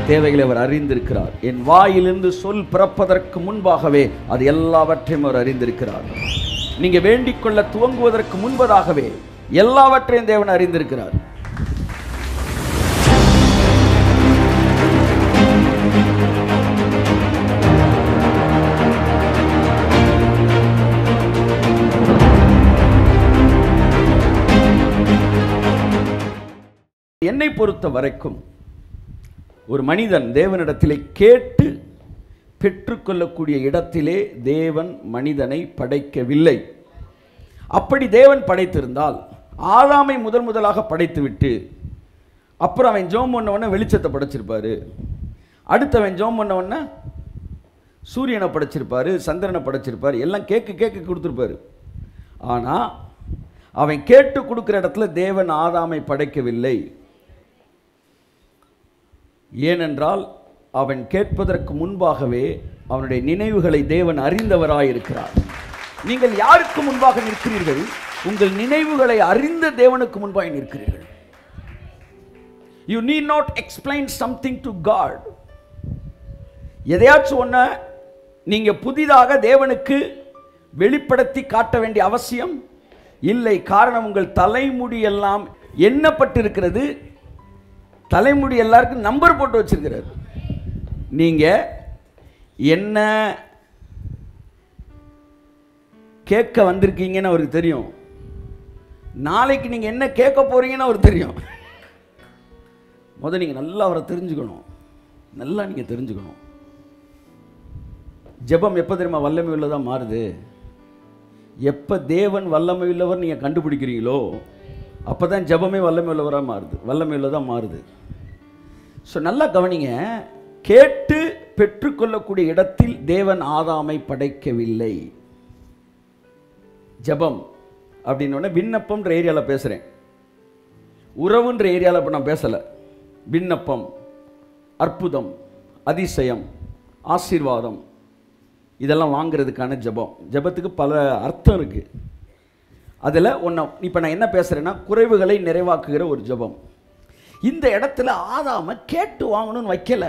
தேவைகளை அவர் அறிந்திருக்கிறார் என் வாயிலிருந்து சொல் பிறப்பதற்கு முன்பாகவே அது எல்லாவற்றையும் அவர் அறிந்திருக்கிறார் நீங்க வேண்டிக் கொள்ள துவங்குவதற்கு முன்பதாகவே எல்லாவற்றையும் தேவன் அறிந்திருக்கிறார் என்னை பொறுத்த வரைக்கும் ஒரு மனிதன் தேவனிடத்திலே கேட்டு பெற்றுக்கொள்ளக்கூடிய இடத்திலே தேவன் மனிதனை படைக்கவில்லை அப்படி தேவன் படைத்திருந்தால் ஆதாமை முதல் முதலாக படைத்துவிட்டு அப்புறம் அவன் ஜோம் பண்ண உடனே வெளிச்சத்தை படைச்சிருப்பாரு அடுத்தவன் ஜோம் பண்ண உடனே சூரியனை படைச்சிருப்பாரு சந்திரனை படைச்சிருப்பாரு எல்லாம் கேட்க கேட்க கொடுத்துருப்பாரு ஆனால் அவன் கேட்டு கொடுக்குற இடத்துல தேவன் ஆதாமை படைக்கவில்லை ஏனென்றால் அவன் கேட்பதற்கு முன்பாகவே அவனுடைய நினைவுகளை தேவன் அறிந்தவராயிருக்கிறார் நீங்கள் யாருக்கு முன்பாக நிற்கிறீர்கள் உங்கள் நினைவுகளை அறிந்த தேவனுக்கு முன்பாக நிற்கிறீர்கள் you need not explain something to God எதையாச்சும் ஒன்றை நீங்க புதிதாக தேவனுக்கு வெளிப்படுத்தி காட்ட வேண்டிய அவசியம் இல்லை காரணம் உங்கள் தலைமுடி எல்லாம் எண்ணப்பட்டிருக்கிறது தலைமுடி எல்லாருக்கும் நம்பர் போட்டு வச்சிருக்கிறார் நீங்க என்ன கேட்க வந்திருக்கீங்கன்னு அவருக்கு தெரியும் நாளைக்கு நீங்க என்ன கேட்க போறீங்கன்னு அவருக்கு தெரியும் முத நீங்க நல்லா அவரை தெரிஞ்சுக்கணும் நல்லா நீங்க தெரிஞ்சுக்கணும் ஜெபம் எப்போ தெரியுமா வல்லமை உள்ளதா மாறுது எப்போ தேவன் வல்லமை உள்ளவர் நீங்கள் கண்டுபிடிக்கிறீங்களோ அப்போ தான் ஜெபமே வல்லமை உள்ளவராக மாறுது வல்லமை உள்ளதாக மாறுது ஸோ நல்லா கவனிங்க கேட்டு பெற்றுக்கொள்ளக்கூடிய இடத்தில் தேவன் ஆதாமை படைக்கவில்லை ஜெபம் அப்படின்னோடனே விண்ணப்பம்ன்ற ஏரியாவில் பேசுகிறேன் உறவுன்ற ஏரியாவில் இப்போ நான் பேசலை விண்ணப்பம் அற்புதம் அதிசயம் ஆசீர்வாதம் இதெல்லாம் வாங்குறதுக்கான ஜெபம் ஜெபத்துக்கு பல அர்த்தம் இருக்குது அதில் ஒன்று இப்போ நான் என்ன பேசுகிறேன்னா குறைவுகளை நிறைவாக்குகிற ஒரு ஜெபம் இந்த இடத்துல ஆதாம கேட்டு வாங்கணும்னு வைக்கல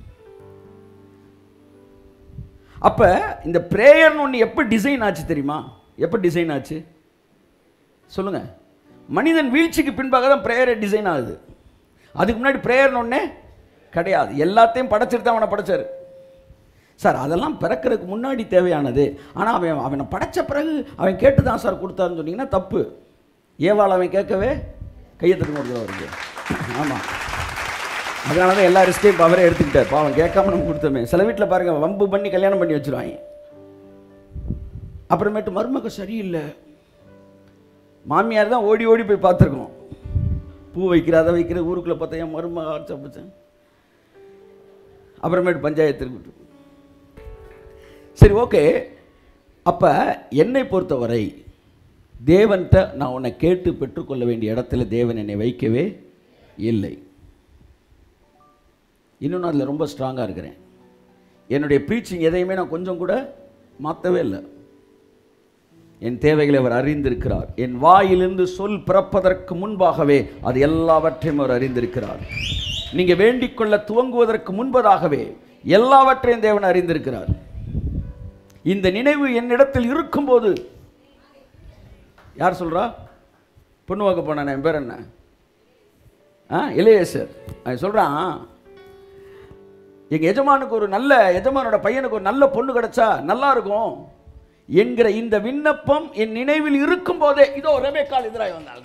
அப்போ இந்த ப்ரேயர்னு ஒன்று எப்போ டிசைன் ஆச்சு தெரியுமா எப்போ டிசைன் ஆச்சு சொல்லுங்கள் மனிதன் வீழ்ச்சிக்கு பின்பாக தான் ப்ரேயரை டிசைன் ஆகுது அதுக்கு முன்னாடி ப்ரேயர்னு ஒன்றே கிடையாது எல்லாத்தையும் படைச்சிட்டு தான் அவனை படைச்சாரு சார் அதெல்லாம் பிறக்கிறதுக்கு முன்னாடி தேவையானது ஆனால் அவன் அவனை படைச்ச பிறகு அவன் கேட்டு தான் சார் கொடுத்தாருன்னு சொன்னீங்கன்னா தப்பு ஏவாள் அவன் கேட்கவே கையை தட்டு கொடுக்குறோம் அவருக்கு ஆமாம் அதனால தான் எல்லா ரிஸ்கையும் இப்போ அவரே எடுத்துக்கிட்டார் பாவம் கேட்காம நம்ம கொடுத்தோமே சில வீட்டில் பாருங்க வம்பு பண்ணி கல்யாணம் பண்ணி வச்சிருவாங்க அப்புறமேட்டு மருமக சரியில்லை மாமியார் தான் ஓடி ஓடி போய் பார்த்துருக்கோம் பூ வைக்கிற அதை வைக்கிற ஊருக்குள்ளே பார்த்தா என் மருமக ஆச்சப்பச்சேன் அப்புறமேட்டு பஞ்சாயத்து இருக்கட்டும் சரி ஓகே அப்போ என்னை பொறுத்தவரை தேவன்கிட்ட நான் உன்னை கேட்டு பெற்றுக்கொள்ள வேண்டிய இடத்துல தேவன் என்னை வைக்கவே இல்லை இன்னும் நான் அதில் ரொம்ப ஸ்ட்ராங்காக இருக்கிறேன் என்னுடைய ப்ரீச்சிங் எதையுமே நான் கொஞ்சம் கூட மாற்றவே இல்லை என் தேவைகளை அவர் அறிந்திருக்கிறார் என் வாயிலிருந்து சொல் பிறப்பதற்கு முன்பாகவே அது எல்லாவற்றையும் அவர் அறிந்திருக்கிறார் நீங்க வேண்டிக் கொள்ள துவங்குவதற்கு முன்பதாகவே எல்லாவற்றையும் தேவன் அறிந்திருக்கிறார் இந்த நினைவு என்னிடத்தில் இருக்கும்போது யார் சொல்றா பொண்ணு வாக்க போன என் பேர் என்ன ஆ இளையேசர் அவன் சொல்றான் எங்க எஜமானுக்கு ஒரு நல்ல எஜமானோட பையனுக்கு ஒரு நல்ல பொண்ணு கிடைச்சா நல்லா இருக்கும் என்கிற இந்த விண்ணப்பம் என் நினைவில் இருக்கும் போதே இதோ ரெபேக்கால் எதிராக வந்தாங்க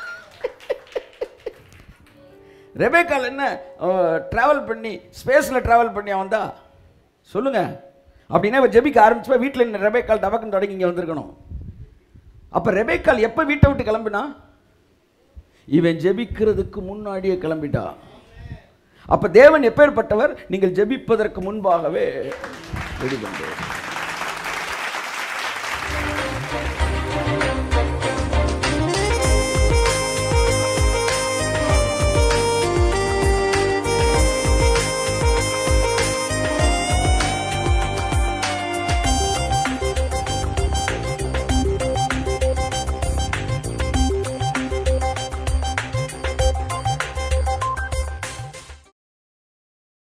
ரெபேக்கால் என்ன ட்ராவல் பண்ணி ஸ்பேஸில் ட்ராவல் பண்ணி வந்தா சொல்லுங்க அப்படின்னா இவ ஜெபிக்க ஆரம்பிச்சப்ப வீட்டில் ரெபேக்கால் டபக்குன்னு தொடங்கி இங்கே வந்திருக்கணும் அப்போ ரெபேக்கால் எப்போ வீட்டை விட்டு கிளம்பினா இவன் ஜெபிக்கிறதுக்கு முன்னாடியே கிளம்பிட்டா அப்ப தேவன் எப்பேற்பட்டவர் நீங்கள் ஜெபிப்பதற்கு முன்பாகவே ரெடி பண்ணுவார்